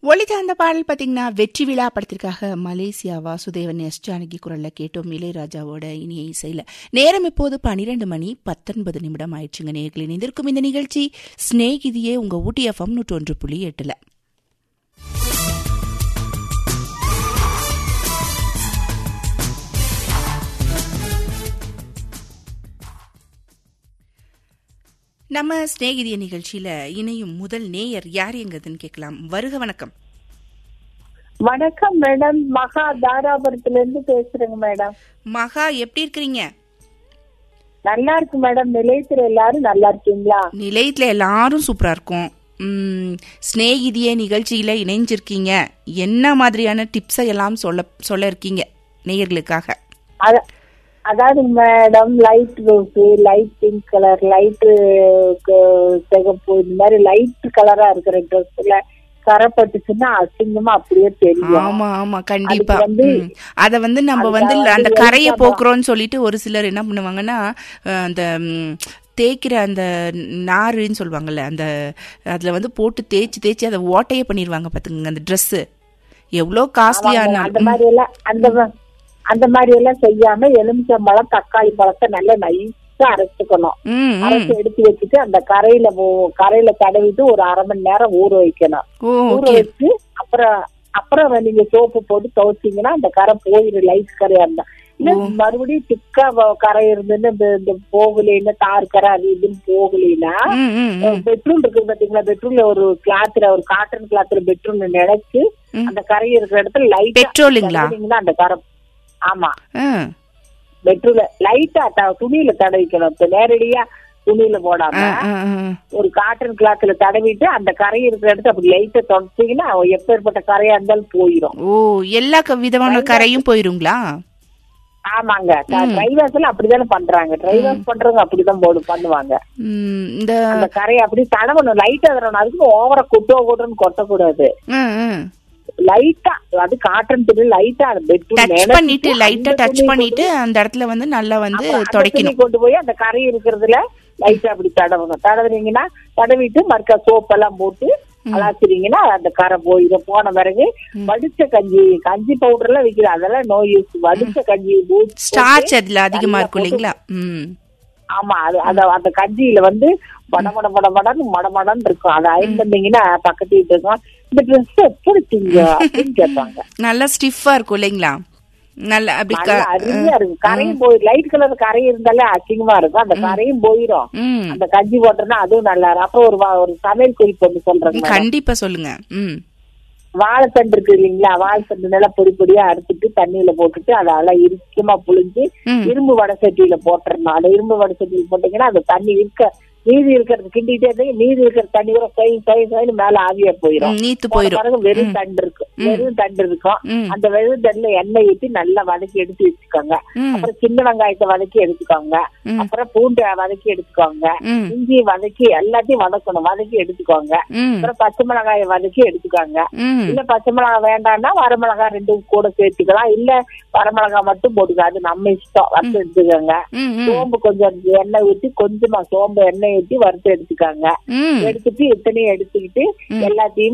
ஒளித்த அந்த பாடல் பார்த்தீங்கன்னா வெற்றி விழா படத்திற்காக மலேசியா வாசுதேவன் எஸ் ஜானகி குரல்ல கேட்டோம் இளையராஜாவோட இனிய இசையில நேரம் இப்போது பனிரெண்டு மணி பத்தொன்பது நிமிடம் ஆயிடுச்சுங்க நேர்களில் இணைந்திருக்கும் இந்த நிகழ்ச்சி ஸ்நேகிதியே உங்க ஊட்டி எஃப்எம் நூற்றி ஒன்று புள்ளி எட்டுல நம்ம சிநேகிதிய நிகழ்ச்சியில இணையும் முதல் நேயர் யார் எங்கதுன்னு கேட்கலாம் வருக வணக்கம் வணக்கம் மேடம் மகா தாராபுரத்துல இருந்து பேசுறேங்க மேடம் மகா எப்படி இருக்கிறீங்க நல்லா இருக்கு மேடம் நிலையத்துல எல்லாரும் நல்லா இருக்கீங்களா நிலையத்துல எல்லாரும் சூப்பரா இருக்கும் ம், சிநேகிதிய நிகழ்ச்சியில இணைஞ்சிருக்கீங்க என்ன மாதிரியான டிப்ஸை எல்லாம் சொல்ல சொல்ல இருக்கீங்க நேயர்களுக்காக அத- அதாவது madam light rose light pink colour light சிகப்பு இந்த மாதிரி லைட் கலரா இருக்கிற ட்ரெஸ்ல கரை பட்டுச்சுன்னா அசிங்கமா அப்படியே தெரியும் ஆமா ஆமா கண்டிப்பா அதுக்கு வந்து- ம். அத வந்து நம்ம அதுக்கு வந்து வந்து அந்த கரையை எதுக்காக- போக்குறோம்னு சொல்லிட்டு ஒரு சிலர் என்ன பண்ணுவாங்கன்னா அஹ், அந்த ம், தேய்க்கிற அந்த நாருன்னு சொல்லுவாங்கல்ல அந்த அதுல வந்து போட்டு தேய்ச்சி தேய்ச்சி அதை ஓட்டையே பண்ணிடுவாங்க பாத்துக்கோங்க அந்த Dress எவ்வளோ ஆமாங்க, காஸ்ட்லியான அந்த மாதிரி எல்லாம் அந்த ம- அந்த மாதிரி எல்லாம் செய்யாம எலுமிச்சம்பழம் தக்காளி பழத்தை நல்லா நைஸா அரைச்சுக்கணும் ம் ம். அரைச்சு எடுத்து வச்சுட்டு அந்த கரையில ஊ- கரையில தடவிட்டு ஒரு அரை மணி நேரம் ஊற வைக்கணும் ஓ ஊற ஓகே வச்சு அப்புறம் அப்புறம் நீங்க சோப்பு போட்டு துவைச்சீங்கன்னா அந்த கரை போயிடும் லைட் கரையா இருந்தா இல்ல மறுபடியும் திக்கா வ- கரை இருந்துன்னு இந்த இந்த போகலைன்னா தார் கரை அது இதுன்னு போகலைன்னா ம் ம் ம். பெட்ரோல் இருக்கு பாத்தீங்களா பெட்ரோல்ல ஒரு கிளாத்ல ஒரு காட்டன் கிளாத்ல பெட்ரோல் நினைச்சு ம். அந்த கரை இருக்கிற இடத்துல லைட் பெட்ரோலுங்களா அந்த கரை ஆமா ஆ. பெட்ரோல லைட்டா த- துணியில தடவிக்கணும் இப்ப நேரடியா துணியில போடாம ஆ, ஆ, ஆ. ஒரு காட்டன் கிளாத்ல தடவிட்டு அந்த கரை இருக்கிற இடத்த அப்படி லைட்டா தொடச்சிங்கன்னா எப்பேற்பட்ட கரையா இருந்தாலும் போயிடும் ஓ எல்லா க- விதமான கரையும் போயிருங்களா ஆமாங்க டிரைவர்ஸ் எல்லாம் அப்படிதானே பண்றாங்க டிரைவர்ஸ் பண்றவங்க அப்படிதான் போடு பண்ணுவாங்க ம், இந்த அந்த கரையை அப்படி தடவணும் லைட்டா தடவணும் அதுக்கு ஓவரா கொட்டோ கொட்டுன்னு கொட்டக்கூடாது ம், ம். லைட்டா அது காட்டன் துணி லைட்டா பெட்ரூம் டச் பண்ணிட்டு லைட்டா டச் பண்ணிட்டு அந்த இடத்துல வந்து நல்லா வந்து துடைக்கணும் கொண்டு போய் அந்த கரை இருக்கிறதுல லைட்டா அப்படி தடவணும் தடவுனீங்கன்னா தடவிட்டு மறுக்கா சோப் எல்லாம் போட்டு அலாச்சிட்டீங்கன்னா அந்த கரை போயிடும் போன பிறகு வடிச்ச கஞ்சி கஞ்சி பவுடர் எல்லாம் விக்குது அதெல்லாம் நோ யூஸ் வடிச்ச கஞ்சி ஊத்தி ஸ்டார்ச் அதுல அதிகமா இருக்கும் இல்லைங்களா ம் ஆமா அது அத அந்த கஞ்சியில வந்து மட மட மட மடன்னு மட மடன்னு இருக்கும் அதை அயன் பண்ணீங்கன்னா பக்கத்து வீட்டு இருக்கும் இந்த ட்ரெஸ் எப்படி திங்க அப்படின்னு கேட்பாங்க நல்லா ஸ்டிஃபா இருக்கும் இல்லைங்களா நல்லா அப்படி க- நல்லா அருமையா இருக்கும் கரையும் போய் லைட் கலர் கரை இருந்தாலே அசிங்கமா இருக்கும் அந்த கரையும் போயிடும் ம் அந்த கஞ்சி போட்டோம்னா அதுவும் நல்லா இருக்கும் அப்புறம் ஒரு வா- ஒரு சமையல் குறிப்பு ஒன்று சொல்றேங்க கண்டிப்பா சொல்லுங்க ம் வாழைத்தண்டு இருக்கு இல்லைங்களா வாழைத்தண்டு நல்லா பொடி பொடியா அறுத்துட்டு தண்ணியில போட்டுட்டு அதை நல்லா இறுக்கமா புழிஞ்சு ம். இரும்பு வடை சட்டியில போட்டுறணும் அந்த இரும்பு வடை சட்டியில போட்டீங்கன்னா அந்த தண்ணி இருக்க மீதி இருக்கிறது கிண்டிட்டே இருந்தா மீதி இருக்கிற தண்ணி கூட சை சை சைன்னு மேல ஆவியா போயிடும் ம், நீத்து போன போயிரும் பிறகு வெறும் தண்டு இருக்கும் வெறும் தண்டு இருக்கும் ம். அந்த வெறும் தண்டுல எண்ணெய் ஊத்தி நல்லா வதக்கி எடுத்து வச்சுக்கோங்க ம். அப்புறம் சின்ன வெங்காயத்தை வதக்கி எடுத்துக்கோங்க ம். அப்புறம் பூண்டை வதக்கி எடுத்துக்கோங்க ம் இஞ்சி வதக்கி எல்லாத்தையும் வதக்கணும் வதக்கி எடுத்துக்கோங்க ம் அப்புறம் பச்சை மிளகாயை வதக்கி எடுத்துக்கோங்க ம் இல்ல பச்சை மிளகாய் வேண்டாம்னா வரமிளகாய் ரெண்டும் கூட சேர்த்துக்கலாம் இல்ல வரமிளகாய் மட்டும் போட்டுக்க அது நம்ம இஷ்டம் வறுத்து எடுத்துக்கோங்க ம் ம் சோம்பு கொஞ்சம் எண்ணெய் ஊத்தி கொஞ்சமா சோம்பு எண்ணெய் ஊத்தி வறுத்து எடுத்துக்கோங்க ம் எடுத்துட்டு இத்தனையும் எடுத்துக்கிட்டு எல்லாத்தையும்